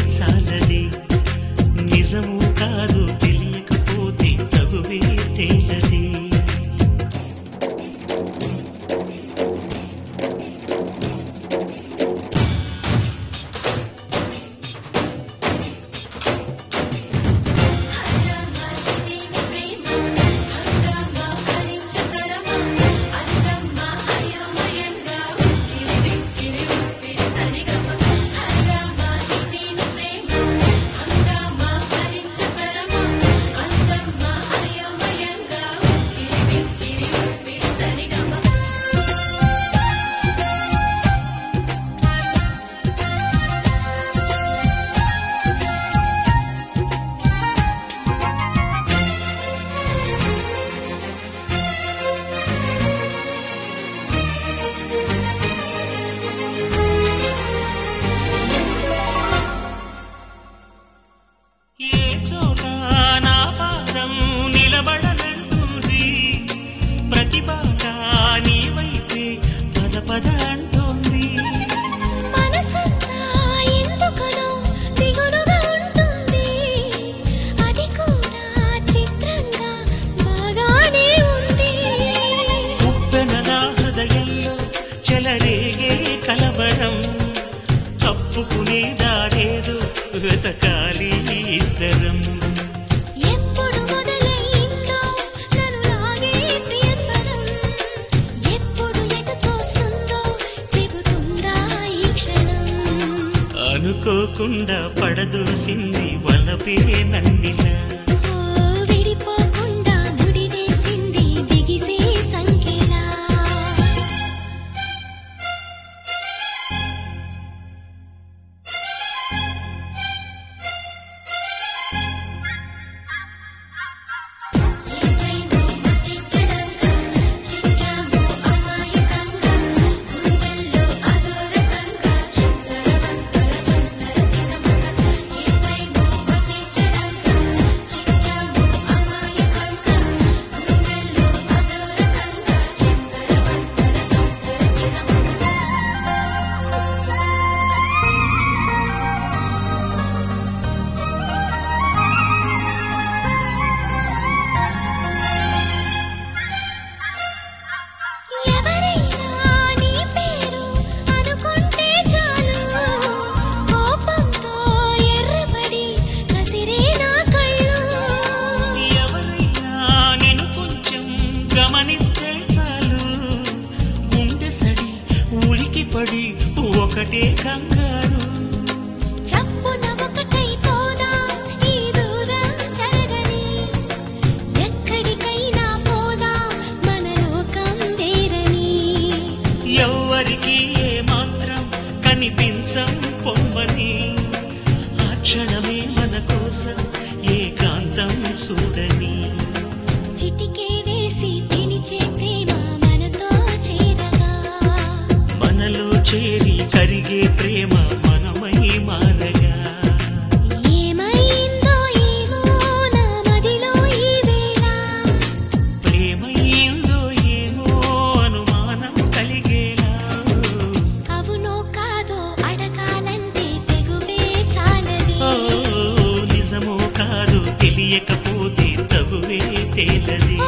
చాలది నిజము కాదు తెలియకపోతే తగువే తేలది సరిగమ ఏ చోట నా పాదం నిలబడనంటుంది ప్రతి బాట నీ వైపే పద పద అంటోంది మనసంతా ఎందుకనో దిగులుగా ఉంటుంది అది కూడా చిత్రంగా బాగానే ఉంది ఉప్పెన నా హృదయంలో చెలరేగే కలవరం తప్పుకునే దారేదో వెతకాలి ఇద్దరం ఎప్పుడు మొదలైందో నన్ను లాగే ప్రియస్వరం ఎప్పుడు ఎటు తోస్తుందో చెబుతుందా ఈ క్షణం అనుకోకుండా పడదోసింది వలపే నన్నిలా ఓ విడిపోకుండా ముడివేసింది దిగిసే సంఖ్యలా ఏమైందో మతించడంగా చిక్కామో అమాయకంగా గుండెల్లో అదోరకంగా చింతరవంతర తొందర తికమక ఏమైందో మతించడంగా చిక్కామో అమాయకంగా గుండెల్లో అదోరకంగా చింతరవంతర తొందర తికమక ఎవరైనా నీ పేరు అనుకుంటే చాలు కోపంతో ఎర్రబడి కసిరే నా కళ్ళు ఎవరైనా నిన్ను కొంచెం గమనిస్తే చాలు గుండె సడి ఉలికి పడి ఒకటే కంగారు చప్పున ఒకటైపోదా ఈ దూరం చెరగని ఎక్కడికైనా పోదా మన లోకం వేరని ఎవ్వరికి ఏ మాత్రం కనిపించం పొమ్మని ఆ క్షణమే మన కోసం ఏకాంతం చూడని చిటికే వేసి పిలిచే ప్రేమ మనతో చేరగా మనలో చేరి కరిగే ప్రేమ మనమై మారగా ఏమైందో ఏమో నా మదిలో ఈ వేళ ప్రేమయ్యిందో ఏమో అనుమానం కలిగేలా అవునో కాదో అడగాలంటే తెగువే చాలది ఓ నిజమో కాదు తెలియకపోతే తగువే తేలది